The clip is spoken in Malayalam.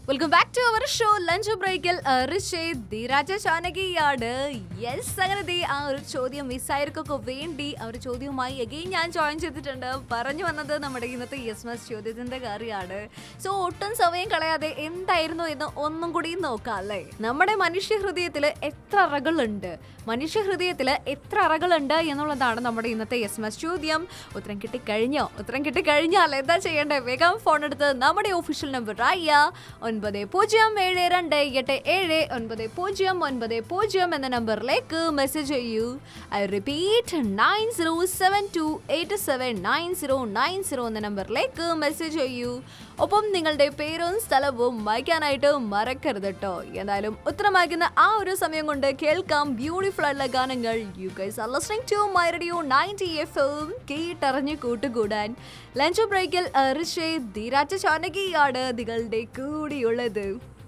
welcome back to our show lunch ബ്രേക്കിൽ ഋഷേദ് ധീരാജ ചാനകിയാണ് യെസ് അങ്ങനെ ദേ ആ ഒരു ചോദ്യം മിസ്സായവർക്കൊക്കെ വേണ്ടി ആ ഒരു ചോദ്യവുമായി എഗെയിൻ ഞാൻ ജോയിൻ ചെയ്തിട്ടുണ്ട് പറഞ്ഞു വന്നത് നമ്മുടെ ഇന്നത്തെ യെസ് മസ് ചോദ്യത്തിന്റെ കാര്യമാണ് സോ ഒട്ടും സമയം കളയാതെ എന്തായിരുന്നു എന്ന് ഒന്നും കൂടി നോക്കാം അല്ലേ നമ്മുടെ മനുഷ്യ ഹൃദയത്തിൽ എത്ര അറകളുണ്ട് മനുഷ്യ ഹൃദയത്തിൽ എത്ര അറകളുണ്ട് എന്നുള്ളതാണ് നമ്മുടെ ഇന്നത്തെ യെസ് മസ് ചോദ്യം ഉത്തരം കിട്ടിക്കഴിഞ്ഞോ ഉത്തരം കിട്ടിക്കഴിഞ്ഞാൽ എന്താ ചെയ്യേണ്ടത് വേഗം ഫോൺ എടുത്ത് നമ്മുടെ ഒഫീഷ്യൽ നമ്പർ ആയ ഒൻപത് പൂജ്യം ഏഴ് രണ്ട് എട്ട് ഏഴ് ഒൻപത് പൂജ്യം ഒൻപത് പൂജ്യം എന്ന നമ്പറിലേക്ക് മെസ്സേജ് ചെയ്യൂ I repeat nine zero seven two eight seven nine zero nine zero എന്ന നമ്പറിലേക്ക് മെസ്സേജ് ചെയ്യൂ ഒപ്പം നിങ്ങളുടെ പേരും സ്ഥലവും വായിക്കാനായിട്ട് മറക്കരുത് കേട്ടോ എന്തായാലും ഉത്തരം വായിക്കുന്ന ആ ഒരു സമയം കൊണ്ട് കേൾക്കാം ബ്യൂട്ടിഫുൾ ആയിട്ടുള്ള ഗാനങ്ങൾ you guys are listening to my radio 90 F M കേട്ടറിഞ്ഞ് കൂട്ടുകൂടാൻ ലഞ്ച് ബ്രേക്കിൽ ഋഷേ ധീരാജ ചാനകിയാണ് നിങ്ങളുടെ കൂടിയുള്ളത്